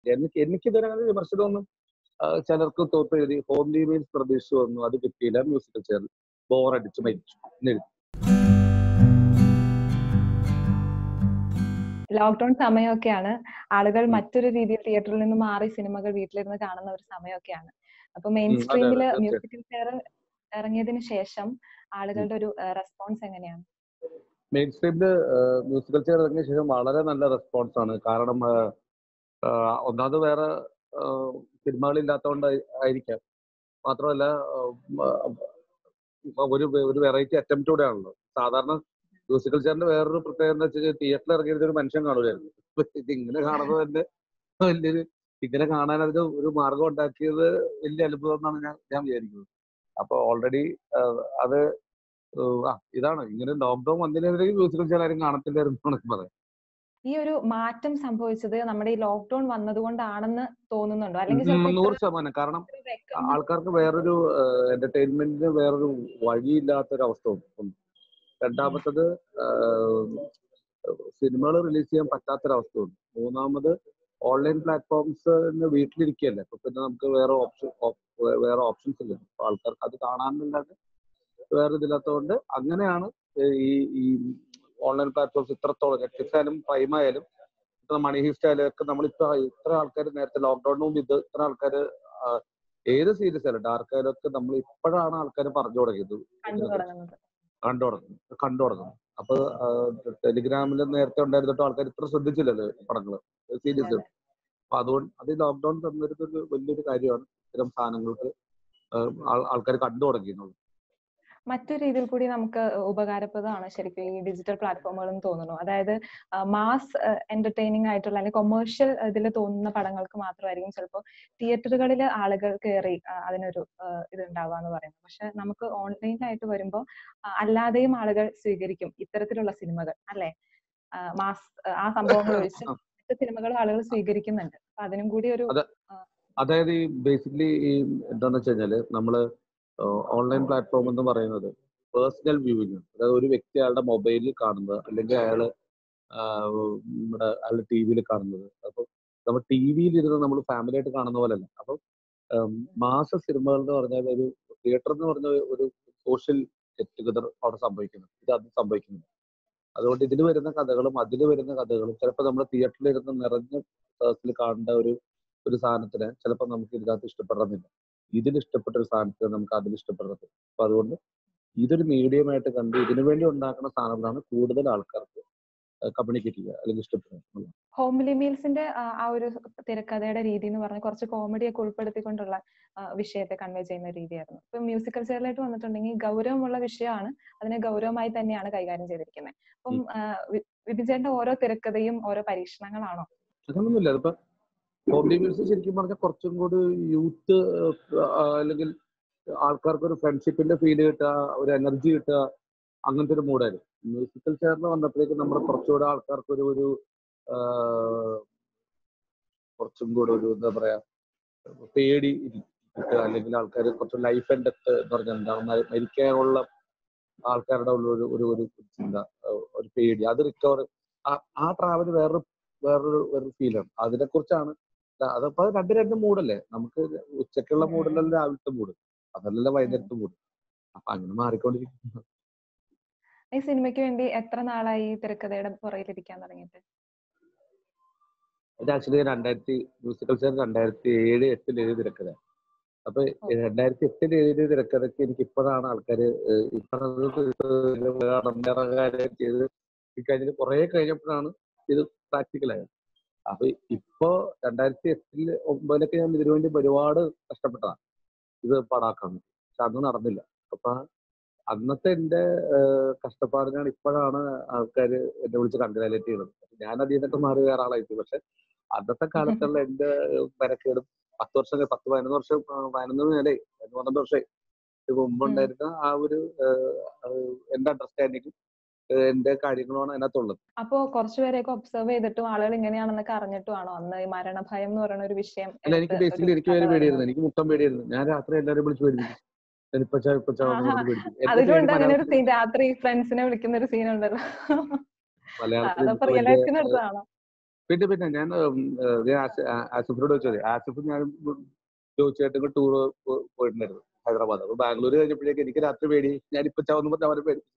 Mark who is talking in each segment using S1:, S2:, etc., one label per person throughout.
S1: എനിക്ക് എനിക്കിതുവരെ അങ്ങനെ വിമർശനമൊന്നും ആ, ചിലർക്ക് തോപ്പ് എഴുതി ഹോം ഡിമീൻസ് പ്രതീക്ഷിച്ചു വന്നു അത് കിട്ടിയില്ല മ്യൂസിക്കൽ ചെയർ ബോറടിച്ച് മരിച്ചു എന്ന് എഴുതി
S2: ലോക്ക്ഡൌൺ സമയമൊക്കെയാണ് ആളുകൾ മറ്റൊരു രീതിയിൽ തിയേറ്ററിൽ നിന്ന് മാറി സിനിമകൾ വീട്ടിലിരുന്ന് കാണുന്ന ഒരു സമയമൊക്കെയാണ് അപ്പൊ മെയിൻ
S1: ഉം, അതെ, അതെ,
S2: സ്ട്രീമില്
S1: തീർച്ചയായും.
S2: മ്യൂസിക്കൽ ചെയർ ഇറങ്ങിയതിന് ശേഷം ആളുകളുടെ ഒരു റെസ്പോൺസ് എങ്ങനെയാണ്
S1: മെയിൻ സ്ട്രീമില് മ്യൂസിക്കൽ ചെയർ ഇറങ്ങിയ ശേഷം വളരെ നല്ല റെസ്പോൺസ് ആണ് കാരണം ആ, ആ, ഒന്നാമത് വേറെ സിനിമകൾ ഇല്ലാത്തതുകൊണ്ട് ആയിരിക്കാം മാത്രമല്ല ആ, ആ, ഒരു ഒരു വെറൈറ്റി അറ്റംപ്റ്റ് കൂടെ ആണല്ലോ സാധാരണ മ്യൂസിക്കൽ ചെയറിന്റെ വേറൊരു പ്രത്യേകത എന്താ വെച്ചാൽ തിയേറ്ററിൽ ഇറങ്ങിയത് ഒരു മനുഷ്യൻ കാണുമായിരുന്നു ഇത് ഇങ്ങനെ കാണുന്നത് തന്നെ വലിയൊരു ഇങ്ങനെ കാണാൻ അതിന് ഒരു മാർഗം ഉണ്ടാക്കിയത് വലിയ അത്ഭുതം എന്നാണ് ഞാൻ ഞാൻ വിചാരിക്കുന്നത് അപ്പൊ ഓൾറെഡി അത് ഏഹ് ആ ഇതാണ് ഇങ്ങനെ ലോക്ക്ഡൌൺ വന്നതിനെതിരെ മ്യൂസിക്കൽ ചെയർ ആരും കാണത്തില്ലായിരുന്നു എന്നാണ് പറയാം
S2: ഈ ഒരു മാറ്റം സംഭവിച്ചത് നമ്മുടെ ഈ ലോക്ക്ഡൌൺ വന്നതുകൊണ്ടാണെന്ന് തോന്നുന്നുണ്ടോ അല്ലെങ്കിൽ
S1: ഉം,
S2: ചിലപ്പോൾ
S1: നൂറ് ശതമാനം കാരണം
S2: ഇത്ര recommend-
S1: ആൾക്കാർക്ക് വേറൊരു എന്റർടൈൻമെന്റിന് വേറൊരു വഴിയില്ലാത്തൊരു അവസ്ഥ ഉണ്ട് രണ്ടാമത്തത് സിനിമകൾ റിലീസ് ചെയ്യാൻ പറ്റാത്തൊരവസ്ഥ ഉണ്ട് മൂന്നാമത് ഓൺലൈൻ പ്ലാറ്റ്ഫോംസ് വീട്ടിലിരിക്കുകയല്ലേ അപ്പൊ പിന്നെ നമുക്ക് വേറെ ഓപ്ഷൻ വേറെ ഓപ്ഷൻസ് ഇല്ല അപ്പൊ ആൾക്കാർക്ക് അത് കാണാനല്ലാതെ വേറെ ഇതില്ലാത്തതുകൊണ്ട് അങ്ങനെയാണ് ഈ ഈ ഓൺലൈൻ പ്ലാറ്റ്ഫോംസ് ഇത്രത്തോളം നെറ്റ്ഫ്ലിക്സ് ആയാലും പ്രൈം ആയാലും ഇപ്പൊ മണി ഹീസ്റ്റ് ആയാലും ഒക്കെ നമ്മളിപ്പോ ഇത്ര ആൾക്കാർ നേരത്തെ ലോക്ക്ഡൌണിന് മുമ്പ് ഇത് ഇത്ര ആൾക്കാർ ഏത് സീരീസ് ആയാലും ഡാർക്ക് ആയാലും ഒക്കെ നമ്മൾ ഇപ്പോഴാണ് ആൾക്കാർ പറഞ്ഞു തുടങ്ങിയത്
S2: കണ്ടു തുടങ്ങുന്നത്
S1: കണ്ടു തുടങ്ങുന്നത് കണ്ടു തുടങ്ങുന്നത് അപ്പൊ ടെലിഗ്രാമിൽ നേരത്തെ ഉണ്ടായിരുന്നിട്ട് ആൾക്കാർ ഇത്ര ശ്രദ്ധിച്ചില്ലല്ലോ പടങ്ങള് സീരീസ് അപ്പൊ അതുകൊണ്ട് അത് ലോക്ക്ഡൌൺ തന്നിരുന്ന ഒരു വലിയൊരു കാര്യമാണ് ഇത്തരം സാധനങ്ങൾക്ക് ആൾക്കാർ കണ്ടു തുടങ്ങിയെന്നുള്ളത്
S2: മറ്റൊരു രീതിയിൽ കൂടി നമുക്ക് ഉപകാരപ്രദമാണ് ശരിക്കും ഈ ഡിജിറ്റൽ പ്ലാറ്റ്ഫോമുകൾ എന്ന് തോന്നുന്നു അതായത് മാസ് എന്റർടൈനിങ് ആയിട്ടുള്ള അല്ലെങ്കിൽ കൊമേഴ്ഷ്യൽ ഇതിൽ തോന്നുന്ന പടങ്ങൾക്ക് മാത്രമായിരിക്കും ചിലപ്പോൾ തിയേറ്ററുകളിൽ ആളുകൾ കയറി ആ, അതിനൊരു ആ, ഇത് ഉണ്ടാവുക എന്ന് പറയുന്നത് പക്ഷെ നമുക്ക് ഓൺലൈനിലായിട്ട് വരുമ്പോൾ അല്ലാതെയും ആളുകൾ സ്വീകരിക്കും ഇത്തരത്തിലുള്ള സിനിമകൾ അല്ലെ മാസ് ആ സംഭവങ്ങൾ ഒഴിച്ച് മറ്റ് സിനിമകളും ആളുകൾ സ്വീകരിക്കുന്നുണ്ട് അപ്പൊ അതിനും കൂടി ഒരു
S1: അതെ. അതായത് ഈ ബേസിക്കലി ഈ എന്താന്ന് വെച്ച് കഴിഞ്ഞാല് നമ്മള് ഓൺലൈൻ പ്ലാറ്റ്ഫോം എന്ന് പറയുന്നത് പേഴ്സണൽ വ്യൂവിംഗ് ആണ് അതായത് ഒരു വ്യക്തി അയാളുടെ മൊബൈലിൽ കാണുന്നത് അല്ലെങ്കിൽ അയാള് ആ, നമ്മുടെ അയാളുടെ ടി വിയിൽ കാണുന്നത് അപ്പൊ നമ്മൾ ടി വിയിൽ ഇരുന്ന് നമ്മൾ ഫാമിലി ആയിട്ട് കാണുന്ന പോലെയല്ല അപ്പൊ മാസ സിനിമകൾ എന്ന് പറഞ്ഞാൽ ഒരു തിയേറ്റർ എന്ന് പറഞ്ഞ ഒരു സോഷ്യൽ ഗെറ്റ് ടുഗദർ അവിടെ സംഭവിക്കുന്നു ഇത് അത് സംഭവിക്കുന്നു അതുകൊണ്ട് ഇതിൽ വരുന്ന കഥകളും അതിൽ വരുന്ന കഥകളും ചിലപ്പോൾ നമ്മൾ തിയേറ്ററിൽ ഇരുന്ന് നിറഞ്ഞ പേഴ്സിൽ കാണേണ്ട ഒരു ഒരു സാധനത്തിന് ചിലപ്പോൾ നമുക്ക് ഇതിനകത്ത് ഇഷ്ടപ്പെടണമെന്നില്ല ഇതിൽ ഇഷ്ടപ്പെട്ട ഒരു സാധനത്തിന് നമുക്ക് അതിൽ ഇഷ്ടപ്പെടുന്നത് അപ്പൊ അതുകൊണ്ട് ഇതൊരു മീഡിയമായിട്ട് കണ്ട് ഇതിനു വേണ്ടി ഉണ്ടാക്കുന്ന സാധനങ്ങളാണ് കൂടുതൽ ആൾക്കാർക്ക് കമ്മ്യൂണിക്കേറ്റ് ചെയ്യുക അല്ലെങ്കിൽ ഇഷ്ടപ്പെടുക
S2: ഹോംലി മീൽസിന്റെ ആ ഒരു തിരക്കഥയുടെ രീതി എന്ന് പറഞ്ഞാൽ കുറച്ച് കോമഡിയൊക്കെ ഉൾപ്പെടുത്തിക്കൊണ്ടുള്ള ആ, വിഷയത്തെ കൺവേ ചെയ്യുന്ന രീതിയായിരുന്നു ഇപ്പൊ മ്യൂസിക്കൽ ചെയറിലായിട്ട് വന്നിട്ടുണ്ടെങ്കിൽ ഗൗരവമുള്ള വിഷയമാണ് അതിനെ ഗൗരവമായി തന്നെയാണ് കൈകാര്യം ചെയ്തിരിക്കുന്നത് അപ്പം ആ, വി- വിഭിചേട്ടന്റെ ഓരോ തിരക്കഥയും ഓരോ പരീക്ഷണങ്ങളാണോ
S1: അങ്ങനൊന്നുമില്ല അതിപ്പോ കോമഡി മ്യൂസിക് ശരിക്കും പറഞ്ഞാൽ കുറച്ചും കൂടി യൂത്ത് അല്ലെങ്കിൽ ആൾക്കാർക്ക് ഒരു ഫ്രണ്ട്ഷിപ്പിന്റെ ഫീൽ കിട്ടുക ഒരു എനർജി കിട്ടുക അങ്ങനത്തെ ഒരു മൂഡായിരുന്നു മ്യൂസിക്കൽ ചെയറിൽ വന്നപ്പോഴേക്കും നമ്മുടെ കുറച്ചുകൂടെ ആൾക്കാർക്ക് ഒരു ഒരു ആ, കുറച്ചും കൂടെ ഒരു എന്താ പറയാ പേടി കിട്ടുക അല്ലെങ്കിൽ ആൾക്കാർ കുറച്ച് ലൈഫ് ആൻഡ് ഡെത്ത് എന്ന് പറഞ്ഞാൽ എന്താണ് മരി- മരിക്കാനുള്ള ആൾക്കാരുടെ ഉള്ള ഒരു ഒരു ഒരു ചിന്ത ആ, ഒരു പേടി അത് റിക്കവർ ആ ട്രാവൽ വേറൊരു വേറൊരു വേറൊരു ഫീലാണ് അതിനെ കുറിച്ചാണ് അതപ്പോ അത് രണ്ട് രണ്ട് മൂഡല്ലേ നമുക്ക് ഉച്ചക്കുള്ള
S2: ഉം.
S1: മൂഡല്ലല്ലോ രാവിലത്തെ മൂഡ് അതല്ലല്ലോ വൈകുന്നേരത്തെ മൂഡ് അപ്പൊ അങ്ങനെ മാറിക്കൊണ്ടിരിക്കും
S2: ഈ സിനിമയ്ക്ക് വേണ്ടി എത്ര നാളായി ഈ തിരക്കഥയുടെ പുറകിലിരിക്കാൻ തുടങ്ങിയിട്ട്
S1: ഇത് ആക്ച്വലി രണ്ടായിരത്തി മ്യൂസിക്കൽ ചെയർ രണ്ടായിരത്തി ഏഴ് എട്ടിൽ എഴുതി തിരക്കഥ അപ്പൊ രണ്ടായിരത്തി എട്ടിൽ എഴുതിയ തിരക്കഥയ്ക്ക് എനിക്ക് ഇപ്പോഴാണ് ആൾക്കാര് ഇപ്പോഴത് ചെയ്ത് ഈ കഴിഞ്ഞിട്ട് കുറെ കഴിഞ്ഞപ്പോഴാണ് ഇത് പ്രാക്ടിക്കലായത് അപ്പൊ ഇപ്പോ രണ്ടായിരത്തി എട്ടിൽ ഒമ്പതിലൊക്കെ ഞാൻ ഇതിനു വേണ്ടി ഒരുപാട് കഷ്ടപ്പെട്ടതാണ് ഇത് പടാക്കാൻ വേണ്ടി പക്ഷെ അന്ന് നടന്നില്ല അപ്പൊ അന്നത്തെ എന്റെ ഏഹ്, കഷ്ടപ്പാടിനാണ് ഇപ്പോഴാണ് ആൾക്കാർ എന്നെ വിളിച്ച് കൺഗ്രാലേറ്റ് ചെയ്യുന്നത് ഞാൻ അതിൽ നിന്നൊക്കെ മാറി വേറെ ആളായിട്ട് പക്ഷെ അന്നത്തെ കാലത്തുള്ള എന്റെ മെനക്കേടും പത്ത് വർഷം കഴി- പത്ത് പതിനൊന്ന് വർഷം ആ, പതിനൊന്ന് മേലെ പതിനൊന്ന് പന്ത്രണ്ട് വർഷമായി ഇത് മുമ്പുണ്ടായിരുന്ന ആ ഒരു ഏഹ്, ഏഹ്, എന്റെ അണ്ടർസ്റ്റാൻഡിങ്ങും എന്റെ കാര്യങ്ങളുമാണ് അതിനകത്തുള്ളത്
S2: അപ്പോ കുറച്ചുപേരെയൊക്കെ ഒബ്സർവ് ചെയ്തിട്ടും ആളുകൾ ഇങ്ങനെയാണെന്നൊക്കെ അറിഞ്ഞിട്ടുമാണോ അന്ന് ഈ മരണഭയം എന്ന് പറയുന്ന ഒരു വിഷയം
S1: അല്ല എനിക്ക്
S2: എടുത്ത്
S1: ബേസിക്കലി
S2: ഒരു
S1: എനിക്ക്
S2: കഥ
S1: പേര് പേടിയായിരുന്നു
S2: പറയുന്നത്?
S1: എനിക്ക് മുട്ടം പേടിയായിരുന്നു ഞാൻ രാത്രി എല്ലാവരും വിളിച്ച് പേടിപ്പിക്കും ഇപ്പച്ച ഇപ്പച്ച വന്ന്
S2: ആഹാ.
S1: വിളിച്ച് പേടിപ്പിക്കും എന്റെ
S2: അതിലുണ്ട്
S1: പേര്
S2: അങ്ങനെ ഒരു
S1: മലയാളത്തിൽ
S2: സീൻ രാത്രി ഫ്രണ്ട്സിനെ വിളിക്കുന്ന ഒരു സീൻ ഉണ്ടല്ലോ
S1: മലയാളത്തിൽ
S2: അതപ്പോ
S1: എനിക്ക്
S2: റിയൽ
S1: വലിയ
S2: ലൈഫിൽ എടുത്തതാണോ
S1: പിന്നെ പിന്നെ ഞാൻ ഉം, ഏഹ്, ഞാൻ ആസി- ആ- ആസിഫിനോട് ചോദിച്ചത് ആസിഫ് ഞാൻ ചോദിച്ചായിട്ട് ടൂർ പോയിട്ടുണ്ടായിരുന്നു ഹൈദരാബാദ് അപ്പൊ ബാംഗ്ലൂർ കഴിഞ്ഞപ്പോഴേക്ക് എനിക്ക് രാത്രി പേടി ഞാൻ ഇപ്പൊ ചാവുന്ന പറഞ്ഞ അവരെ പേടി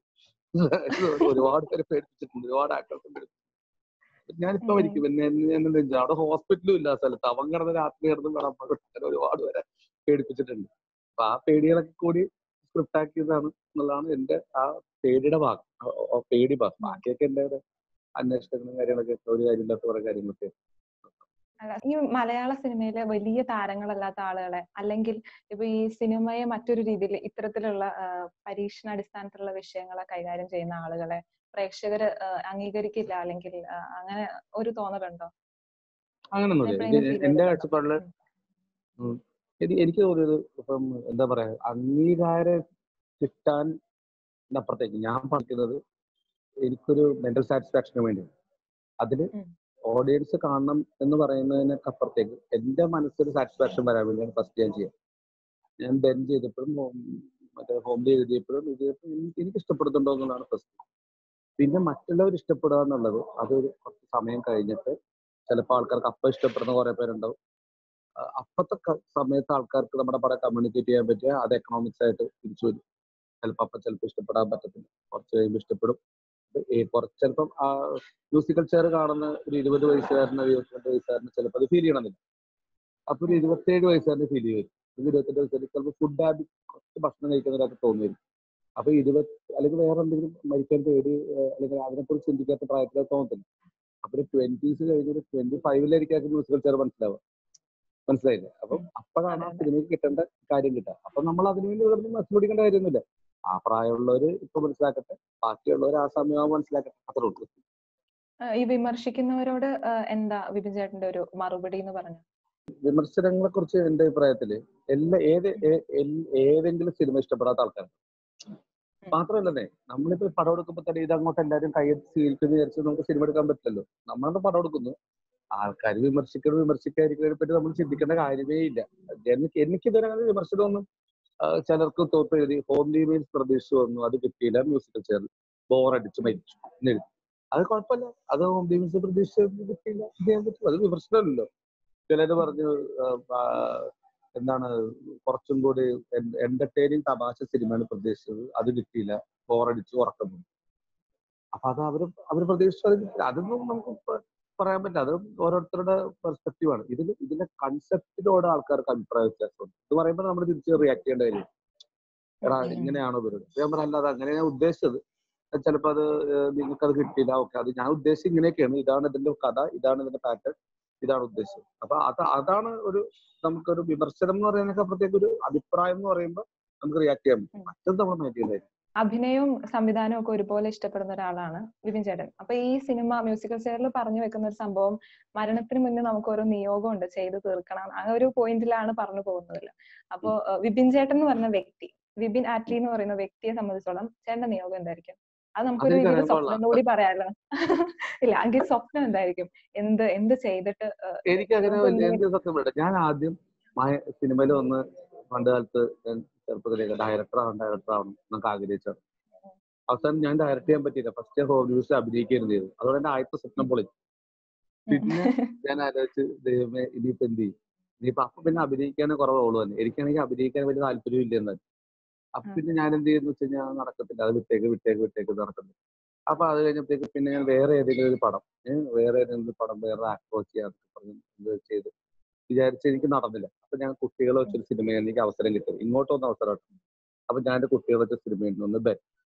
S1: ഒരുപാട് പേര് പേടിപ്പിച്ചിട്ടുണ്ട് ഒരുപാട് ആൾക്കാർക്ക് പേടിപ്പിച്ചിട്ടുണ്ട് ഞാനിപ്പോ
S2: ഉം.
S1: മരിക്കും പിന്നെ എന്നെ- എന്നെ നെഞ്ച് അവിടെ ഹോസ്പിറ്റലും ഇല്ല ആ സ്ഥലത്ത് അവൻ കിടന്ന് രാത്രി കിടന്ന് കിടന്നു ഒരുപാട് പേരെ പേടിപ്പിച്ചിട്ടുണ്ട് അപ്പൊ ആ പേടികളൊക്കെ കൂടി സ്ക്രിപ്റ്റ് ആക്കിയതാണ് എന്നുള്ളതാണ് എന്റെ ആ പേടിയുടെ ഭാഗം ആ- ആ പേടി ഭാഗം ബാക്കിയൊക്കെ എന്റെ ഒരു അന്വേഷണങ്ങളും കാര്യങ്ങളൊക്കെ ഒരു കാര്യമില്ലാത്ത കുറെ കാര്യങ്ങളൊക്കെ
S2: അല്ല, ഈ മലയാള സിനിമയിലെ വലിയ താരങ്ങളല്ലാത്ത ആളുകളെ അല്ലെങ്കിൽ ഇപ്പൊ ഈ സിനിമയെ മറ്റൊരു രീതിയിൽ ഇത്തരത്തിലുള്ള ആ, പരീക്ഷണാടിസ്ഥാനത്തിലുള്ള വിഷയങ്ങളെ കൈകാര്യം ചെയ്യുന്ന ആളുകളെ പ്രേക്ഷകര് ആ, അംഗീകരിക്കില്ല അല്ലെങ്കിൽ ആ, അങ്ങനെ ഒരു തോന്നലുണ്ടോ
S1: അങ്ങനൊന്നുമില്ല
S2: എപ്പോഴെങ്കിലും
S1: ഇത്
S2: feel
S1: എന്റെ
S2: ചെയ്തിട്ടുണ്ടോ?
S1: കാഴ്ചപ്പാടില് ഉം. എനി- എനിക്ക് തോന്നിയത് ഇപ്പം എന്താ പറയാ അംഗീകാരം കിട്ടാൻ അപ്പുറത്തേക്ക് ഞാൻ പഠിക്കുന്നത് എനിക്കൊരു മെന്റൽ സാറ്റിസ്ഫാക്ഷന് വേണ്ടി അതില്
S2: ഉം.
S1: ഓഡിയൻസ് കാണണം എന്ന് പറയുന്നതിനൊക്കെ അപ്പുറത്തേക്ക് എന്റെ മനസ്സിൽ സാറ്റിസ്ഫാക്ഷൻ വരാൻ വേണ്ടിയാണ് ഫസ്റ്റ് ഞാൻ ചെയ്യാം ഞാൻ ബെൻ ചെയ്തപ്പോഴും home- മറ്റേ ഹോംലി എഴുതിയപ്പോഴും ഇത് എനിക്ക് എനിക്ക് ഇഷ്ടപ്പെടുന്നുണ്ടോ എന്നുള്ളതാണ് ഫസ്റ്റ് പിന്നെ മറ്റുള്ളവർ ഇഷ്ടപ്പെടുക എന്നുള്ളത് അതൊരു കുറച്ച് സമയം കഴിഞ്ഞിട്ട് ചിലപ്പോൾ ആൾക്കാർക്ക് അപ്പം ഇഷ്ടപ്പെടുന്ന കുറെ പേരുണ്ടാവും ആ, അപ്പത്തെ ക- സമയത്ത് ആൾക്കാർക്ക് നമ്മുടെ പടം കമ്മ്യൂണിക്കേറ്റ് ചെയ്യാൻ പറ്റിയ അത് എക്കണോമിക്സ് ആയിട്ട് തിരിച്ചു വരും ചിലപ്പോൾ അപ്പം ചിലപ്പോൾ ഇഷ്ടപ്പെടാൻ പറ്റത്തില്ല കുറച്ച് കഴിയുമ്പോൾ ഇഷ്ടപ്പെടും ഇപ്പൊ ഈ കുറച്ച് ചിലപ്പം ആ മ്യൂസിക്കൽ ചെയർ കാണുന്ന ഒരു ഇരുപത് വയസ്സുകാരനോ ഇരുപത്തിരണ്ട് വയസ്സുകാരനോ ചിലപ്പോൾ അത് ഫീൽ ചെയ്യണമെന്നില്ല അപ്പൊ ഒരു ഇരുപത്തേഴ് വയസ്സുകാരന് ഫീൽ ചെയ്യും ഒരു ഇരുപത്തെട്ട് വയസ്സുകാരൻ ചിലപ്പോൾ ഫുഡ് ഹാബിറ്റ് കുറച്ച് ഭക്ഷണം കഴിക്കുന്നവരൊക്കെ തോന്നിയിരുന്നു അപ്പൊ ഇരുപത് അല്ലെങ്കിൽ വേറെ എന്തെങ്കിലും മരിക്കാൻ പേടി ഏഹ് അല്ലെങ്കിൽ അതിനെക്കുറിച്ച് ചിന്തിക്കാത്ത പ്രായത്തിലൊക്കെ തോന്നത്തില്ല അപ്പൊ ഒരു ട്വന്റീസ് കഴിഞ്ഞ് ഒരു ട്വന്റി ഫൈവിലായിരിക്കും മ്യൂസിക്കൽ ചെയർ മനസ്സിലാവുക മനസ്സിലായില്ലേ അപ്പം അപ്പോഴാണ് ആ
S2: അതെ, അതെ.
S1: സിനിമയ്ക്ക് കിട്ടേണ്ട കാര്യം കിട്ടുക അപ്പൊ നമ്മൾ അതിനുവേണ്ടി ഇവിടെ നിന്ന് മത്സരിക്കേണ്ട കാര്യമൊന്നുമില്ല ആ പ്രായമുള്ളവര് ഇപ്പൊ മനസ്സിലാക്കട്ടെ ബാക്കിയുള്ളവർ ആ സമയമാകുമ്പോൾ മനസ്സിലാക്കട്ടെ അത്രേ ഉള്ളൂ
S2: ആ, ഈ വിമർശിക്കുന്നവരോട് ആ, എന്താ വിപിൻ ചേട്ടന്റെ ഒരു മറുപടി എന്ന് പറഞ്ഞു
S1: വിമർശനങ്ങളെ കുറിച്ച് എന്റെ അഭിപ്രായത്തില് എല്ലാ ഏത് ഏ- എൽ- ഏതെങ്കിലും സിനിമ ഇഷ്ടപ്പെടാത്ത ആൾക്കാർ മാത്രമല്ലേ നമ്മളിപ്പോ പടം എടുക്കുമ്പോ തന്നെ ഇത് അങ്ങോട്ട് എല്ലാവരും കയ്യെത്തി സ്വീകരിക്കുന്നു വിചാരിച്ച് നമുക്ക് സിനിമ എടുക്കാൻ പറ്റില്ലല്ലോ നമ്മളത് പടം എടുക്കുന്നു ആൾക്കാർ വിമർശിക്കണം വിമർശിക്കാതിരിക്കുന്നതിനെ പറ്റി നമ്മൾ ചിന്തിക്കേണ്ട കാര്യമേ ഇല്ല എനിക്ക് എനിക്കിതുവരെ അങ്ങനെ വിമർശനമൊന്നും ആ, ചിലർക്ക് തോപ്പ് എഴുതി ഹോം ഡിമീൻസ് പ്രതീക്ഷിച്ചു വന്നു അത് കിട്ടിയില്ല മ്യൂസിക്കൽ ചെയർ ബോറടിച്ച് മരിച്ചു എന്ന് എഴുതി അത് കുഴപ്പമില്ല അത് ഹോം ഡിമീൻസ് പ്രതീക്ഷിച്ചു കിട്ടിയില്ല ഇത് ചെയ്യാൻ പറ്റും അത് വിമർശനമല്ലല്ലോ ചിലര് പറഞ്ഞു ആ, ആ, എന്താണ് കുറച്ചും കൂടി എന്റർടൈനിങ് തമാശ സിനിമയാണ് പ്രതീക്ഷിച്ചത് അത് കിട്ടിയില്ല ബോറടിച്ച് ഉറക്കം വന്നു അപ്പൊ അത് അവര് അവര് പ്രതീക്ഷിച്ചത് അത് കിട്ടിയില്ല. അതൊന്നും നമുക്ക് പ- പറയാൻ പറ്റില്ല അത് ഓരോരുത്തരുടെ പെർസ്പെക്റ്റീവ് ആണ് ഇതിൽ ഇതിന്റെ കൺസെപ്റ്റിനോട് ആൾക്കാർക്ക് അഭിപ്രായ വ്യത്യാസമുണ്ട് ഇത് പറയുമ്പോൾ നമ്മൾ തിരിച്ച് റിയാക്ട് ചെയ്യേണ്ട കാര്യം എടാ
S2: ഉം.
S1: ഇങ്ങനെയാണോ വരുന്നത് ഞാൻ പറഞ്ഞ അല്ലാതെ അങ്ങനെ ഞാൻ ഉദ്ദേശിച്ചത് ചിലപ്പോൾ അത് നിങ്ങൾക്ക് അത് കിട്ടിയില്ല ഓക്കെ അത് ഞാൻ ഉദ്ദേശിച്ചത് ഇങ്ങനെയൊക്കെയാണ് ഇതാണ് ഇതിന്റെ കഥ ഇതാണ് ഇതിന്റെ പാറ്റേൺ ഇതാണ് ഉദ്ദേശിച്ചത് അപ്പൊ അത് അതാണ് ഒരു നമുക്കൊരു വിമർശനം എന്ന് പറയുന്നതിനൊക്കെ അപ്പുറത്തേക്ക് ഒരു അഭിപ്രായം എന്ന് പറയുമ്പോൾ നമുക്ക് റിയാക്ട് ചെയ്യാൻ പറ്റും
S2: ഉം.
S1: മറ്റത് നമ്മൾ മാറ്റി ചെയ്തായിരിക്കും
S2: അഭിനയവും സംവിധാനവും ഒക്കെ ഒരുപോലെ ഇഷ്ടപ്പെടുന്ന ഒരാളാണ് വിപിൻ ചേട്ടൻ അപ്പൊ ഈ സിനിമ മ്യൂസിക്കൽ ചെയറിൽ പറഞ്ഞു വെക്കുന്ന ഒരു സംഭവം മരണത്തിന് മുന്നേ നമുക്ക് ഓരോ നിയോഗമുണ്ട് ചെയ്ത് തീർക്കണം ആ ഒരു പോയിന്റിലാണ് പറഞ്ഞു പോകുന്നതല്ലോ അപ്പൊ ഏഹ്, വിപിൻ ചേട്ടൻ എന്ന് പറഞ്ഞ വ്യക്തി വിപിൻ ആറ്റ്ലി എന്ന് പറയുന്ന വ്യക്തിയെ സംബന്ധിച്ചോളം ചേട്ടന്റെ നിയോഗം എന്തായിരിക്കും അത് നമുക്കൊരു
S1: അതെനിക്ക്
S2: രീതിയിൽ
S1: അറിയാൻ പാടില്ല.
S2: സ്വപ്നം കൂടി പറയാലോ ഇല്ല എങ്കിൽ സ്വപ്നം എന്തായിരിക്കും എന്ത് എന്ത് ചെയ്തിട്ട് ഏഹ്,
S1: എനിക്ക് അങ്ങനെ
S2: നമുക്ക്
S1: വലിയ
S2: എന്തെങ്കിലും-
S1: എനിക്ക് സത്യം പറയട്ടെ ഞാൻ ആദ്യം മായ സിനിമയിൽ വന്ന് പണ്ട് കാലത്ത് ഞാൻ ചെറുപ്പത്തിലേക്ക് ഡയറക്ടർ ആവണം ഡയറക്ടർ ആവണം എന്നൊക്കെ ആഗ്രഹിച്ചത് അവസാനം ഞാൻ ഡയറക്ട് ചെയ്യാൻ പറ്റിയില്ല ഫസ്റ്റ് ഹോം ന്യൂസ് അഭിനയിക്കുകയും ചെയ്തു അതുകൊണ്ട് എന്റെ ആദ്യത്തെ സ്വപ്നം പൊളി പിന്നെ ഞാൻ ആലോചിച്ച് ദൈവമേ ഇനിയിപ്പോ എന്ത് ചെയ്യും ഇനിയിപ്പോ അപ്പൊ പിന്നെ അഭിനയിക്കാനേ കുറവ് റോള് തന്നെ എനിക്കാണെങ്കിൽ അഭിനയിക്കാൻ വലിയ താല്പര്യം ഇല്ല എന്നാൽ അപ്പൊ
S2: ഉം.
S1: പിന്നെ ഞാൻ എന്ത് ചെയ്യുന്ന വെച്ച് കഴിഞ്ഞാൽ നടക്കത്തില്ല അത് വിട്ടേക്ക് വിട്ടേക്ക് വിട്ടേക്ക് നടക്കുന്നു അപ്പൊ അത് കഴിഞ്ഞപ്പോഴേക്ക് പിന്നെ ഞാൻ വേറെ ഏതെങ്കിലും ഒരു പടം ഏ, വേറെ ഏതെങ്കിലും ഒരു പടം വേറെ ആക്ടർ ചെയ്യാൻ പറഞ്ഞു ഇത് ചെയ്ത് വിചാരിച്ച് എനിക്ക് നടന്നില്ല അപ്പൊ ഞാൻ കുട്ടികളെ വെച്ചൊരു സിനിമ എനിക്ക് അവസരം കിട്ടും ഇങ്ങോട്ടൊന്നും അവസരം കിട്ടും അപ്പൊ ഞാൻ എന്റെ കുട്ടികളെ വെച്ച സിനിമയിൽ നിന്ന് ബെൻ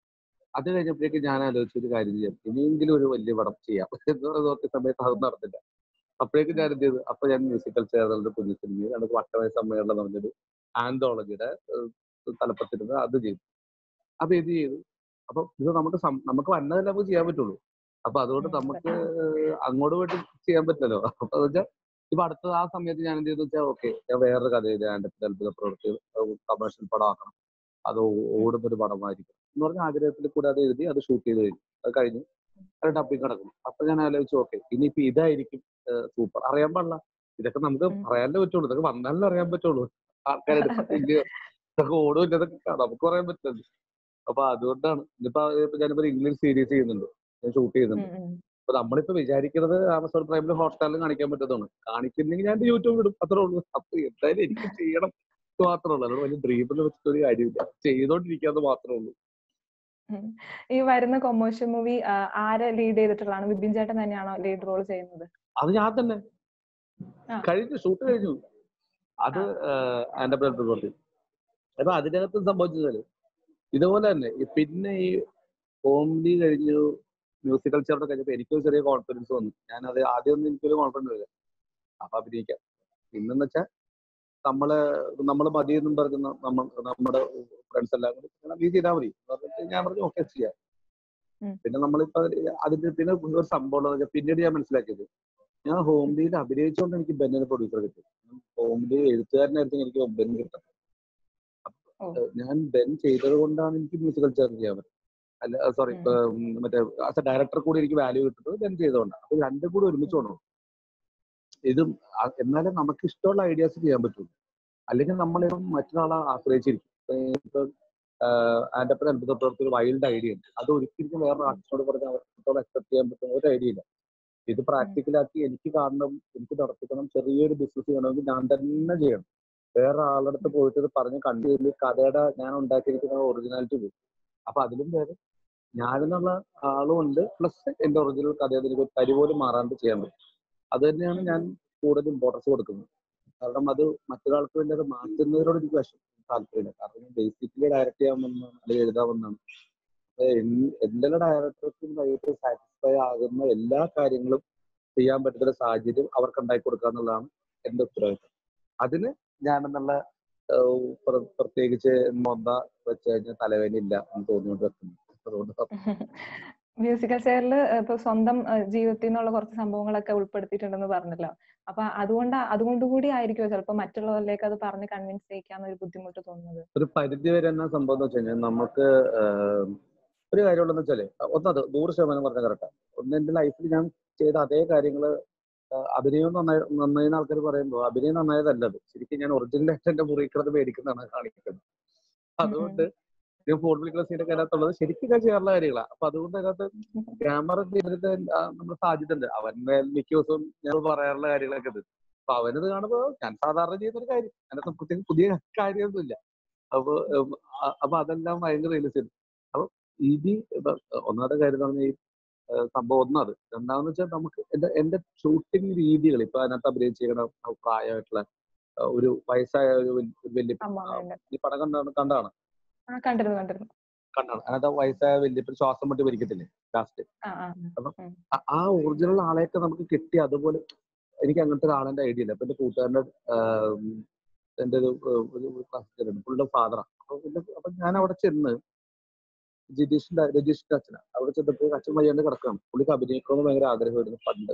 S1: അത് കഴിഞ്ഞപ്പോഴേക്ക് ഞാൻ ആലോചിച്ചൊരു കാര്യം ചെയ്യാം ഇനിയെങ്കിലും ഒരു വലിയ പടം ചെയ്യാം എന്ന് നോക്കിയ സമയത്ത് അത് നടന്നില്ല അപ്പോഴേക്കും ഞാൻ എന്ത് ചെയ്തു അപ്പൊ ഞാൻ മ്യൂസിക്കൽ ചേർന്നതിന്റെ കുഞ്ഞു സിനിമയിൽ നമുക്ക് വട്ടവയ സമ്മേളനം എന്ന് പറഞ്ഞൊരു ആന്തോളജിയുടെ തലപ്പത്തിരുന്ന് അത് ചെയ്തു അപ്പൊ ഇത് ചെയ്തു അപ്പൊ ഇത് നമുക്ക് സം- നമുക്ക് വന്നതല്ലേ നമുക്ക് ചെയ്യാൻ പറ്റുള്ളൂ അപ്പൊ അതുകൊണ്ട്
S2: ഉം,
S1: നമുക്ക് അങ്ങോട്ട് പോയിട്ട് ചെയ്യാൻ പറ്റില്ലല്ലോ അപ്പൊ അത് വെച്ചാൽ ഇപ്പൊ അടുത്ത ആ സമയത്ത് ഞാൻ എന്ത് ചെയ്തു വെച്ചാൽ ഓക്കെ ഞാൻ വേറൊരു കഥ എഴുതി എൻ്റെ അത്ഭുത പ്രവൃത്തികൾ കമേഴ്ഷ്യൽ പടമാക്കണം അത് ഓ- ഓടുന്ന ഒരു പടമായിരിക്കും എന്ന് പറഞ്ഞ ആഗ്രഹത്തിൽ കൂടെ അത് എഴുതി അത് ഷൂട്ട് ചെയ്ത് കഴിഞ്ഞു അത് കഴിഞ്ഞു അത് ഡബിങ് കിടക്കുന്നു അപ്പൊ ഞാൻ ആലോചിച്ചു ഓക്കെ ഇനിയിപ്പോ ഇതായിരിക്കും സൂപ്പർ അറിയാൻ പാടില്ല ഇതൊക്കെ നമുക്ക്
S2: ഉം.
S1: പറയാനേ പറ്റുള്ളൂ ഇതൊക്കെ വന്നാലേ അറിയാൻ പറ്റുള്ളൂ ആൾക്കാർ എടുക്കത്തില്ലയോ ഇതൊക്കെ ഓടും ഇതൊക്കെ നമുക്ക് പറയാൻ പറ്റില്ല അപ്പൊ അതുകൊണ്ടാണ് ഇനിയിപ്പോ ഇപ്പൊ ഞാനിപ്പോ ഇംഗ്ലീഷ് സീരീസ് ചെയ്യുന്നുണ്ട് ഞാൻ ഷൂട്ട് ചെയ്യുന്നുണ്ട്
S2: ഉം, ഉം.
S1: അപ്പൊ നമ്മളിപ്പോ വിചാരിക്കുന്നത് ആമസോൺ പ്രൈമിലും ഹോട്ട്സ്റ്റാറിലും കാണിക്കാൻ പറ്റുന്നതാണ് കാണിക്കുന്നെങ്കിൽ ഞാൻ യൂട്യൂബ് ഇടും അത്രേ ഉള്ളൂ അപ്പൊ എന്തായാലും എനിക്ക് ചെയ്യണം എന്ന് മാത്രമേ ഉള്ളൂ അല്ലാതെ വലിയ ഡ്രീമിൽ വെച്ചിട്ട് ഒരു കാര്യമില്ല ചെയ്തോണ്ടിരിക്കാന്ന് മാത്രമേ ഉള്ളൂ
S2: ഉം. ഈ വരുന്ന കൊമേഴ്ഷ്യൽ മൂവി ആരെ ലീഡ് ചെയ്തിട്ടുള്ളതാണ് വിപിൻ ചേട്ടൻ തന്നെയാണോ ലീഡ് റോൾ ചെയ്യുന്നത്
S1: അത് ഞാൻ തന്നെ
S2: ആ.
S1: കഴിഞ്ഞു ഷൂട്ട് കഴിഞ്ഞു അത് എന്റെ ബ്രദർ പറഞ്ഞു അപ്പൊ അതിനകത്ത് സംഭവിച്ചത് ഇതുപോലെ തന്നെ ഈ പിന്നെ ഈ കോമഡി കഴിഞ്ഞു മ്യൂസിക്കൽ ചെയർ കഴിഞ്ഞപ്പോ എനിക്കൊരു ചെറിയ കോൺഫിഡൻസ് വന്നു ഞാൻ അത് ആദ്യമൊന്നും എനിക്കൊരു കോൺഫിഡൻസ് ഇല്ല അപ്പൊ അഭിനയിക്കാം പിന്നെന്ന് വെച്ചാൽ നമ്മള് നമ്മള് മതി എന്നും പറഞ്ഞ നമ്മൾ നമ്മുടെ ഫ്രണ്ട്സ് എല്ലാം കൂടി "എന്നാ നീ ചെയ്താൽ മതി എന്ന് പറഞ്ഞിട്ട് ഞാൻ പറഞ്ഞു ഓക്കെ ചെയ്യാം
S2: ഉം.
S1: പിന്നെ നമ്മളിപ്പോ അതിന്റെ പിന്നെ ഒരു സംഭവം ഉള്ളത് വെച്ചാൽ പിന്നീട് ഞാൻ മനസ്സിലാക്കിയത് ഞാൻ ഹോംലിയിൽ അഭിനയിച്ചുകൊണ്ട് എനിക്ക് ബെന്നിന് പ്രൊഡ്യൂസർ കിട്ടി ഹോംലി എഴുത്തുകാരനായിരുന്നു എനിക്ക് ബെൻ കിട്ടുന്നത്
S2: ഓ.
S1: ഞാൻ ബെൻ ചെയ്തത് കൊണ്ടാണ് എനിക്ക് മ്യൂസിക്കൽ ചെയർ ചെയ്യാൻ പറ്റുന്നത് അല്ല സോറി മറ്റേ ആസ് എ ഡയറക്ടർ കൂടി എനിക്ക് വാല്യൂ കിട്ടുന്നത് ബെൻ ചെയ്തുകൊണ്ടാണ് അപ്പൊ രണ്ടും കൂടി ഒരുമിച്ച് കൊണ്ടുപോകും ഇതും അ- എന്നാലേ നമുക്ക് ഇഷ്ടമുള്ള ഐഡിയാസ് ചെയ്യാൻ പറ്റുള്ളൂ അല്ലെങ്കിൽ നമ്മളിപ്പം മറ്റൊരാളെ ആശ്രയിച്ചിരിക്കും ഇപ്പൊ ആൻഡപ്പൻ അത്ഭുതത്തോടത്ത് ഒരു വൈൽഡ് ഐഡിയ ഉണ്ട് അത് ഒരിക്കലും വേറെ ആർട്ടിസ്റ്റോട് പറഞ്ഞാൽ അവർക്കോട് അക്സെപ്റ്റ് ചെയ്യാൻ പറ്റുന്ന ഒരു ഐഡിയ ഇല്ല ഇത് പ്രാക്ടിക്കലാക്കി എനിക്ക് കാണണം എനിക്ക് നടത്തിക്കണം ചെറിയൊരു ബിസിനസ് ചെയ്യണമെങ്കിൽ ഞാൻ തന്നെ ചെയ്യണം വേറെ ആളുടെ അടുത്ത് പോയിട്ട് ഇത് പറഞ്ഞ് കണ്ടു കഴിഞ്ഞ് കഥയുടെ ഞാൻ ഉണ്ടാക്കിയിരിക്കുന്ന ഒറിജിനാലിറ്റി പോകും അപ്പൊ അതിലും വേറെ ഞാനെന്നുള്ള ആളും ഉണ്ട് പ്ലസ് എന്റെ ഒറിജിനൽ കഥയിൽ എനിക്ക് ഒരു തരി പോലും മാറാണ്ട് ചെയ്യാൻ പറ്റും അത് തന്നെയാണ് ഞാൻ കൂടുതൽ ഇമ്പോർട്ടൻസ് കൊടുക്കുന്നത് കാരണം അത് മറ്റൊരാൾക്ക് വേണ്ടി അത് മാറ്റുന്നതിനോട് എനിക്ക് വിഷം താല്പര്യമില്ല കാരണം ബേസിക്കലി ഡയറക്റ്റ് ചെയ്യാമെന്നാണ് അല്ലെങ്കിൽ എഴുതാമെന്നാണ് അപ്പൊ എൻ- എന്റെ ഡയറക്ടർക്കും ഭയങ്കര സാറ്റിസ്ഫൈ ആകുന്ന എല്ലാ കാര്യങ്ങളും ചെയ്യാൻ പറ്റുന്ന ഒരു സാഹചര്യം അവർക്ക് ഉണ്ടാക്കി കൊടുക്കുക എന്നുള്ളതാണ് എന്റെ ഉത്തരവാദിത്വം അതിന് ഞാനെന്നുള്ള ഏഹ്, പ്ര- പ്രത്യേകിച്ച് മൊന്ത വെച്ച് കഴിഞ്ഞാൽ തലവേദന ഇല്ല എന്ന് തോന്നിയോണ്ട് വെക്കുന്നു അതുകൊണ്ട്
S2: മ്യൂസിക്കൽ ചെയറിൽ ഇപ്പൊ സ്വന്തം ഏഹ്, ജീവിതത്തിൽ നിന്നുള്ള കുറച്ച് സംഭവങ്ങളൊക്കെ ഉൾപ്പെടുത്തിയിട്ടുണ്ടെന്ന് പറഞ്ഞല്ലോ അപ്പൊ അതുകൊണ്ട് അതുകൊണ്ട് കൂടി ആയിരിക്കുമോ ചിലപ്പോൾ മറ്റുള്ളവരിലേക്ക് അത് പറഞ്ഞ് കൺവിൻസ് ചെയ്യിക്കാൻ ഒരു ബുദ്ധിമുട്ട് തോന്നുന്നത്
S1: ഒരു പരിധി വരെ എന്നാ സംഭവം എന്ന് വെച്ച് കഴിഞ്ഞാൽ നമുക്ക് ആഹ്, ഒരു കാര്യമുള്ളതെന്ന് വെച്ചാല് ഒന്നത് നൂറ് ശതമാനം പറഞ്ഞ കറക്റ്റാ ഒന്ന് എന്റെ ലൈഫിൽ ഞാൻ ചെയ്ത അതേ കാര്യങ്ങള് ആഹ്, അഭിനയം നന്നായി നന്നായിരുന്ന ആൾക്കാർ പറയുമ്പോൾ അഭിനയം നന്നായതല്ലത് ശരിക്കും ഞാൻ ഒറിജിനലായിട്ട് എന്റെ മുറിയിൽ കിടന്ന് മേടിക്കുന്നതാണ് കാണിക്കുന്നത് അതുകൊണ്ട് ഞാൻ ഫോൺ വിളിക്കുന്ന സീനൊക്കെ അതിനകത്തുള്ളത് ശരിക്കും ഞാൻ ചെയ്യാറുള്ള കാര്യങ്ങളാണ് അപ്പൊ അതുകൊണ്ട് അതിനകത്ത് ക്യാമറ ചെയ്തിട്ട് നമ്മുടെ സാധ്യത ഉണ്ട് അവൻ മിക്ക ദിവസവും ഞങ്ങൾ പറയാറുള്ള കാര്യങ്ങളൊക്കെ ഇത് അപ്പൊ അവനത് കാണുമ്പോ ഞാൻ സാധാരണ ചെയ്യുന്ന ഒരു കാര്യം അതിനകത്ത് പ്രത്യേകിച്ച് പുതിയ കാര്യമൊന്നുമില്ല അപ്പൊ ഉം, അ- അപ്പൊ അതെല്ലാം ഭയങ്കര റിയലിസ്റ്റിക് അപ്പൊ ഇനി ഇപ്പൊ ഒന്നാമത്തെ കാര്യം എന്ന് പറഞ്ഞാൽ ഈ ഏഹ്, സംഭവം ഒന്നത് രണ്ടാമെന്ന് വെച്ചാൽ നമുക്ക് എന്റെ എന്റെ ഷൂട്ടിംഗ് രീതികൾ ഇപ്പൊ അതിനകത്ത് അഭിനയിച്ചിരിക്കുന്ന പ്രായമായിട്ടുള്ള ഏഹ്, ഒരു വയസ്സായ ഒരു വല്യ- ഒരു വലിയ
S2: അമ്മാവനുണ്ട്
S1: ഈ പടം കണ്ടാണ് കണ്ടാണ്
S2: ആ കണ്ടിരുന്നു കണ്ടിരുന്നു
S1: കണ്ടാണ് അതിനകത്ത് ആ വയസ്സായ വലിയ ശ്വാസം മുട്ടി മരിക്കത്തില്ലേ ലാസ്റ്റ്
S2: ആ ആ ഉം.
S1: ആ- ആ ഒറിജിനൽ ആളെയൊക്കെ നമുക്ക് കിട്ടി അതുപോലെ എനിക്ക് അങ്ങനത്തെ ഒരാളെന്റെ ഐഡിയ ഇല്ല അപ്പൊ എന്റെ കൂട്ടുകാരന്റെ ആം, എന്റെ ഒരു ഏഹ്, ഒരു ക്ലാസ്സിലുണ്ട് പുള്ളിയുടെ ഫാദറാണ് അപ്പൊ പിന്നെ അപ്പൊ ഞാൻ അവിടെ ചെന്ന് ജിതീഷിന്റെ രജീഷിന്റെ അച്ഛനാ അവിടെ ചെന്നപ്പോൾ അച്ഛൻ വയ്യാണ്ട് കിടക്കുകയാണ് പുള്ളിക്ക് അഭിനയിക്കണമെന്ന് ഭയങ്കര ആഗ്രഹമായിരുന്നു പണ്ട്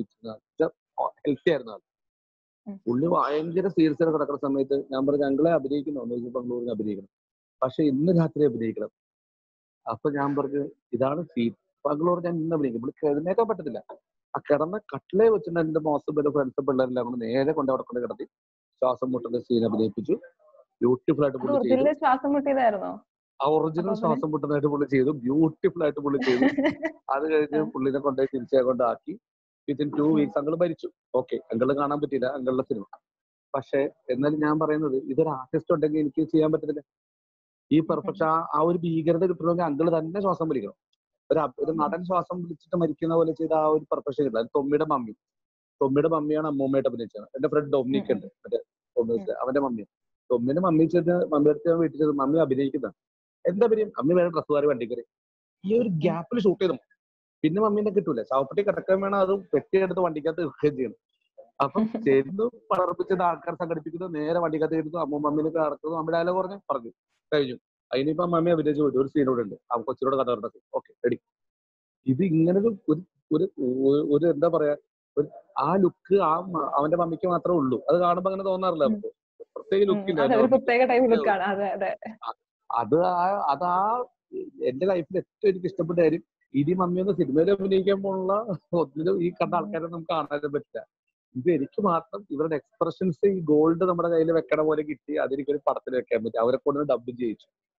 S1: ഹെൽത്തി ആയിരുന്നു ആൾ
S2: ഉം.
S1: പുള്ളി ഭയങ്കര സീരിയസ് ആയിട്ട് കിടക്കുന്ന സമയത്ത് ഞാൻ പറഞ്ഞു ഞങ്ങളെ അഭിനയിക്കുന്നു എന്ന് ബംഗളൂരിന് അഭിനയിക്കണം പക്ഷെ ഇന്ന് രാത്രി അഭിനയിക്കണം അപ്പൊ ഞാൻ പറഞ്ഞു ഇതാണ് സീൻ ബാംഗ്ലൂർ ഞാൻ ഇന്ന് അഭിനയിക്കും പുള്ളി എഴുന്നേക്കാൻ പറ്റത്തില്ല ആ കിടന്ന കട്ടിലെ വെച്ചിട്ട് എന്റെ മോശം പേര് ഫ്രണ്ട്സ് പിള്ളേരെല്ലാം കൂടെ നേരെ കൊണ്ട് അവിടെ കൊണ്ട് കിടത്തി ശ്വാസം മുട്ടുന്ന സീൻ അഭിനയിപ്പിച്ചു ബ്യൂട്ടിഫുൾ ആയിട്ട്
S2: അത്
S1: പുള്ളി ചെയ്തു
S2: ഒറിജിനൽ ശ്വാസം മുട്ടിയതായിരുന്നോ
S1: ആ ഒറിജിനൽ
S2: അപ്പൊ
S1: ശ്വാസം മുട്ടുന്നതായിട്ട് പുള്ളി ചെയ്തു ബ്യൂട്ടിഫുൾ ആയിട്ട് പുള്ളി ചെയ്തു അത് കഴിഞ്ഞ്
S2: ആ.
S1: പുള്ളിനെ കൊണ്ടുപോയി തിരിച്ചെ കൊണ്ടാക്കി വിത്തിൻ ടു
S2: ഉം.
S1: വീക്സ് അങ്കിള് മരിച്ചു ഓക്കെ അങ്കിള് കാണാൻ പറ്റിയില്ല അങ്കിളുടെ സിനിമ പക്ഷെ എന്നാലും ഞാൻ പറയുന്നത് ഇതൊരു ആർട്ടിസ്റ്റ് ഉണ്ടെങ്കിൽ എനിക്ക് ചെയ്യാൻ പറ്റത്തില്ല ഈ പെർഫെക്ഷൻ ആ ആ ഒരു ഭീകരത കിട്ടണമെങ്കിൽ അങ്കിള് തന്നെ ശ്വാസം വലിക്കണം ഒരു അബ്- ഒരു നടൻ ശ്വാസം വിളിച്ചിട്ട് മരിക്കുന്ന പോലെ ചെയ്ത ആ ഒരു പെർഫെക്ഷൻ കിട്ടില്ല അത് തൊമ്മിയുടെ മമ്മി തൊമ്മിയുടെ മമ്മിയാണ് അമ്മൂമ്മയായിട്ട് അഭിനയിച്ചത് എന്റെ ഫ്രണ്ട് ഡൊമിനിക് ഉണ്ട് മറ്റേ ടൊമിനിക് അവന്റെ മമ്മി തൊമ്മിന്റെ മമ്മി ചെയ്ത് മമ്മി അടുത്ത് ഞാൻ വീട്ടിൽ ചെയ്ത് മമ്മി അഭിനയിക്കുന്ന എന്താ പേര് അമ്മി വേറെ ഡ്രസ്സുകാർ വണ്ടി കയറി ഈ ഒരു ഗ്യാപ്പിൽ ഷൂട്ട് ചെയ്തു പിന്നെ മമ്മീനെ കിട്ടൂല ചാവപ്പെട്ടി കിടക്കാൻ വേണം അത് വെട്ടിയെടുത്ത് വണ്ടിക്കകത്ത് വെക്കുകയും ചെയ്യണം അപ്പൊ ചെന്ന് പടർപ്പിച്ചത് ആൾക്കാർ സംഘടിപ്പിക്കുന്നു നേരെ വണ്ടിക്കകത്ത് ഇരുന്നു അമ്മ മമ്മീനെ കിടക്കുന്നു അമ്മയുടെ ഡയലോഗ് പറഞ്ഞു പറഞ്ഞു കഴിഞ്ഞു അതിനിപ്പോ മമ്മി അഭിനയിച്ചു പോയിട്ട് ഒരു സീനോട് ഉണ്ട് ആ കൊച്ചിനോട് കഥ പറഞ്ഞത് ഓക്കെ റെഡി ഇത് ഇങ്ങനെ ഒരു ഒരു- ഒരു ഒരു- ഒരു എന്താ പറയാ ഒരു ആ ലുക്ക് ആ മ- അവന്റെ മമ്മിക്ക് മാത്രമേ ഉള്ളൂ അത് കാണുമ്പോ അങ്ങനെ തോന്നാറില്ല നമുക്ക് പ്രത്യേക
S2: ഉം.
S1: ലുക്കില്ല
S2: അതെ ഒരു പ്രത്യേക ടൈപ്പ് ലുക്കാണ് അതെ അതെ
S1: അത് ആ അത് ആ എന്റെ ലൈഫിൽ ഏറ്റവും എനിക്ക് ഇഷ്ടപ്പെട്ട കാര്യം ഇനി മമ്മി ഒന്ന് സിനിമയിൽ അഭിനയിക്കാൻ പോലുള്ള ഒന്നിലും ഈ കണ്ട ആൾക്കാരെ നമുക്ക് കാണാനും പറ്റില്ല ഇത് എനിക്ക് മാത്രം ഇവരുടെ എക്സ്പ്രഷൻസ് ഈ ഗോൾഡ് നമ്മുടെ കയ്യിൽ വെക്കണ പോലെ കിട്ടി അതെനിക്കൊരു പടത്തിൽ വെക്കാൻ പറ്റി അവരെ കൊണ്ട് ഡബ് ചെയ്യിച്ചു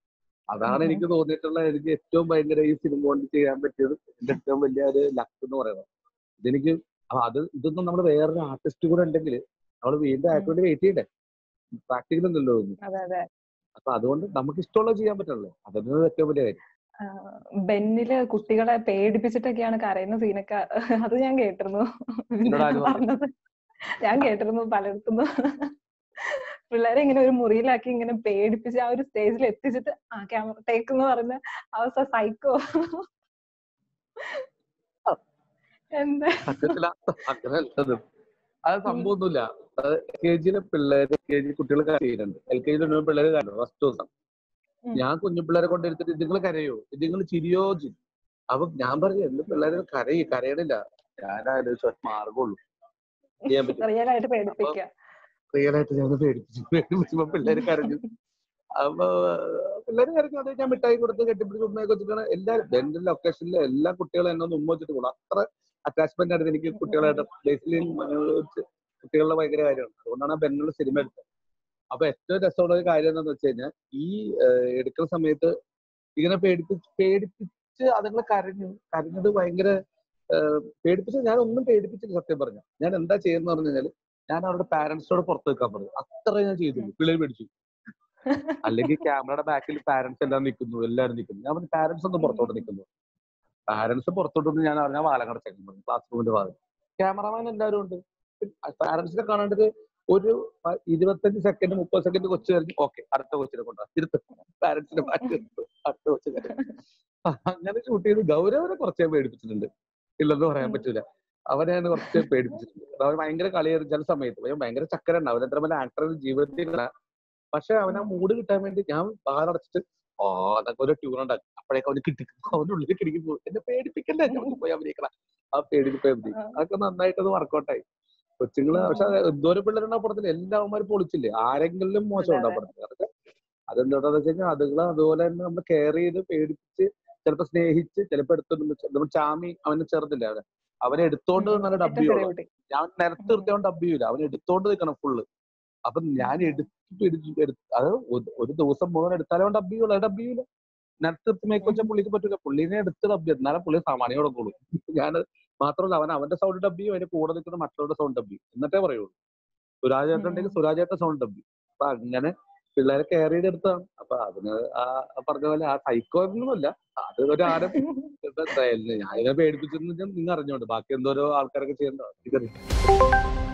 S1: അതാണ്
S2: ഉം.
S1: എനിക്ക് തോന്നിയിട്ടുള്ള എനിക്ക് ഏറ്റവും ഭയങ്കര ഈ സിനിമ കൊണ്ട് ചെയ്യാൻ പറ്റിയത് എന്റെ ഏറ്റവും വലിയ ഒരു ലക്ക് എന്ന് പറയുന്നത് ഇതെനിക്ക് അപ്പൊ അത് ഇതൊന്നും നമ്മൾ വേറൊരു ആർട്ടിസ്റ്റ് കൂടെ ഉണ്ടെങ്കിൽ നമ്മൾ വീണ്ടും അയാൾക്ക് വേണ്ടി വെയിറ്റ് ചെയ്യണ്ടേ പ്രാക്ടിക്കൽ ഒന്നുമല്ലോ ഇതൊന്നും.
S2: അതെ അതെ
S1: അപ്പൊ അതുകൊണ്ട് നമുക്ക് ഇഷ്ടമുള്ളത് ചെയ്യാൻ പറ്റുള്ളൂ അതൊന്നും ഏറ്റവും വലിയ കാര്യം
S2: ആഹ് ബെന്നില് കുട്ടികളെ പേടിപ്പിച്ചിട്ടൊക്കെയാണ് കരയുന്ന സീനൊക്കെ അത് ഞാൻ കേട്ടിരുന്നു
S1: എന്നോട് ആര് പറഞ്ഞു?
S2: പറഞ്ഞത് ഞാൻ കേട്ടിരുന്നു പലയിടത്തുനിന്ന് പിള്ളേരെ ഇങ്ങനെ ഒരു മുറിയിലാക്കി ഇങ്ങനെ പേടിപ്പിച്ച് ആ ഒരു സ്റ്റേജിൽ എത്തിച്ചിട്ട് ആ ക്യാമറ ടേക്ക് എന്ന് പറഞ്ഞ അവസ്ഥ സൈക്കോ എന്താ
S1: സത്യത്തില അങ്ങനെ അല്ലത് അത് സംഭവമൊന്നുമില്ല എൽ കെ ജിയിലെ പിള്ളേര് കെ ജി കുട്ടികൾ കരയുന്നുണ്ട് എൽ കെ ജിയിലെ പിള്ളേര് കരയും ഫസ്റ്റ് ദിവസം
S2: ഉം.
S1: ഞാൻ കുഞ്ഞു പിള്ളേരെ കൊണ്ടെടുത്തിട്ട് നിങ്ങൾ കരയോ നിങ്ങൾ ചിരിയോ ചിരി അപ്പൊ ഞാൻ പറഞ്ഞു എന്ത് പിള്ളേര് കരയും കരയണില്ല ഞാൻ ആലോചിച്ചു ഒറ്റ മാർഗമുള്ളൂ ചെയ്യാൻ പറ്റും
S2: റിയൽ ആയിട്ട് പേടിപ്പിക്കുക
S1: റിയലായിട്ട് ഞാൻ പേടിപ്പിച്ചു പേടിപ്പിച്ചപ്പോ പിള്ളേര് കരഞ്ഞു അപ്പൊ പിള്ളേര് കരഞ്ഞു അത് ഞാൻ മിഠായി കൊടുത്ത് കെട്ടിപ്പിടിച്ച് ഉമ്മയൊക്കെ വെച്ചിട്ടാണ് എല്ലാവരും എന്റെ ലൊക്കേഷനിലെ എല്ലാ കുട്ടികളും എന്നെ ഒന്ന് ഉമ്മ വെച്ചിട്ട് പോകണം അത്ര അറ്റാച്ച്മെന്റ് ആയിരുന്നു എനിക്ക് കുട്ടികളായിട്ട് ബേസിലി കുട്ടികളുടെ ഭയങ്കര കാര്യമാണ് അതുകൊണ്ടാണ് ബെന്നുള്ള സിനിമ എടുത്തത് അപ്പൊ ഏറ്റവും രസമുള്ള ഒരു കാര്യം എന്താണെന്ന് വെച്ച് കഴിഞ്ഞാൽ ഈ ഏഹ്, എടുക്കുന്ന സമയത്ത് ഇങ്ങനെ പേടിപ്പിച്ച് പേടിപ്പിച്ച് അതുങ്ങൾ കരഞ്ഞു കരഞ്ഞത് ഭയങ്കര ഏഹ്, പേടിപ്പിച്ച് ഞാൻ ഒന്നും പേടിപ്പിച്ചില്ല സത്യം പറഞ്ഞു ഞാൻ എന്താ ചെയ്യുന്ന പറഞ്ഞു കഴിഞ്ഞാൽ ഞാൻ അവരുടെ പാരന്റ്സിനോട് പുറത്ത് വെക്കാൻ പറഞ്ഞു അത്ര ഞാൻ ചെയ്തു പിള്ളേർ പേടിച്ചു അല്ലെങ്കിൽ ക്യാമറയുടെ ബാക്കിൽ പാരന്റ്സ് എല്ലാം നിൽക്കുന്നു എല്ലാവരും നിൽക്കുന്നു ഞാൻ പറഞ്ഞു പാരന്റ്സ് ഒന്നും പുറത്തോട്ട് നിൽക്കുന്നു പാരന്റ്സ് പുറത്തോട്ട് നിന്ന് ഞാൻ അറിഞ്ഞാൽ വാലം കടച്ചേക്കും പറഞ്ഞു ക്ലാസ് റൂമിന്റെ ഭാഗം ക്യാമറമാൻ എല്ലാവരും ഉണ്ട് പാരന്റ്സിനെ കാണേണ്ടത് ഒരു പ- ഇരുപത്തഞ്ച് സെക്കൻഡ് മുപ്പത് സെക്കൻഡ് കൊച്ചു കഴിഞ്ഞ് ഓക്കെ അടുത്ത കൊച്ചിനെ കൊണ്ടാ തിരുത്ത് പാരന്റ്സിനെ മാറ്റി നിർത്ത്. അടുത്ത കൊച്ചിനെ അങ്ങനെ ഷൂട്ട് ചെയ്ത് ഗൗരവനെ കുറച്ചേ പേടിപ്പിച്ചിട്ടുണ്ട് ഇല്ലെന്ന് പറയാൻ പറ്റൂല അവനെ ഞാൻ കുറച്ച് പേടിപ്പിച്ചിട്ടുണ്ട് അവൻ ഭയങ്കര കളിയായിരുന്നു ചില സമയത്ത് അവൻ ഭയങ്കര ചക്കരണ്ട് അവൻ എത്ര വലിയ ആക്ടർ ജീവിതത്തിലില്ല പക്ഷെ അവൻ ആ മൂഡ് കിട്ടാൻ വേണ്ടി ഞാൻ വാലടച്ചിട്ട് ഓ അതൊക്കെ ഒരു ട്യൂൺ ഉണ്ടാക്കി അപ്പോഴേക്കും അവന് കിട്ടി അവന്റെ ഉള്ളിൽ കിടക്കി പോകും എന്നെ പേടിപ്പിക്കണ്ടേ നമുക്ക് പോയി അഭിനയിക്കണം ആ പേടിപ്പിക്കാൻ മതി അതൊക്കെ നന്നായിട്ട് അത് വർക്കൗട്ടായി കൊച്ചുങ്ങള് പക്ഷെ എന്തോരം പിള്ളേരുണ്ടാ പടത്തിൽ എല്ലാവന്മാരും പൊളിച്ചില്ലേ ആരെങ്കിലും മോശം ഉണ്ടാ പടത്തിൽ അതൊക്കെ അതെന്താണെന്ന് വെച്ച് കഴിഞ്ഞാൽ അതുങ്ങൾ അതുപോലെ തന്നെ നമ്മൾ കെയർ ചെയ്ത് പേടിപ്പിച്ച് ചിലപ്പോ സ്നേഹിച്ച് ചിലപ്പോ എടുത്തോണ്ട് നമ്മൾ ചാമി അവന് ചെറുതില്ല അവനെ അവനെ എടുത്തോണ്ട് നല്ല ഡബ്
S2: ഏറ്റവും ചെറിയ
S1: ചെയ്യുള്ളൂ
S2: കുട്ടി
S1: ഞാൻ നിരത്ത് നിർത്തിയോണ്ട് ഡബ് ചെയ്യൂല അവൻ എടുത്തോണ്ട് നിൽക്കണം ഫുള്ള് അപ്പൊ ഞാൻ എടുത്ത് പിടിച്ച് എടുത്ത് അത് ഒരു- ഒരു ദിവസം മുഴുവൻ എടുത്താലേ അവൻ ഡബ് ചെയ്യുള്ളൂ ഡബ് ചെയ്യൂല നിരത്ത് നിർത്തി മേക്ക് വെച്ചാൽ പുള്ളിക്ക് പറ്റൂല പുള്ളിനെ എടുത്ത് ഡബ് ചെയ്യും എന്നാലും പുള്ളി സാമാന്യം കൊടുക്കുള്ളൂ ഞാൻ മാത്രമല്ല അവൻ അവന്റെ സൗണ്ട് ഡബ് ചെയ്യും അതിന്റെ കൂടെ നിൽക്കുന്ന മറ്റുള്ളവരുടെ സൗണ്ട് ഡബ് ചെയ്യും എന്നിട്ടേ പറയുള്ളൂ സുരാജ് ചേട്ടൻ ഉണ്ടെങ്കിൽ സുരാജ് ചേട്ടൻ സൗണ്ട് ഡബ് ചെയ്യും അപ്പൊ അങ്ങനെ പിള്ളേരെ കെയർ ചെയ്തെടുത്താണ് അപ്പൊ അതിന് ആ പറഞ്ഞ പോലെ ആ സൈക്കോ ഒന്നുമല്ല അത് ഒരു ആരം ഞാനിങ്ങനെ പേടിപ്പിച്ചെന്ന് നിങ്ങൾ അറിഞ്ഞോണ്ട് ബാക്കി എന്തോരോ ആൾക്കാരൊക്കെ ചെയ്യണ്ടോ എനിക്കറിയാം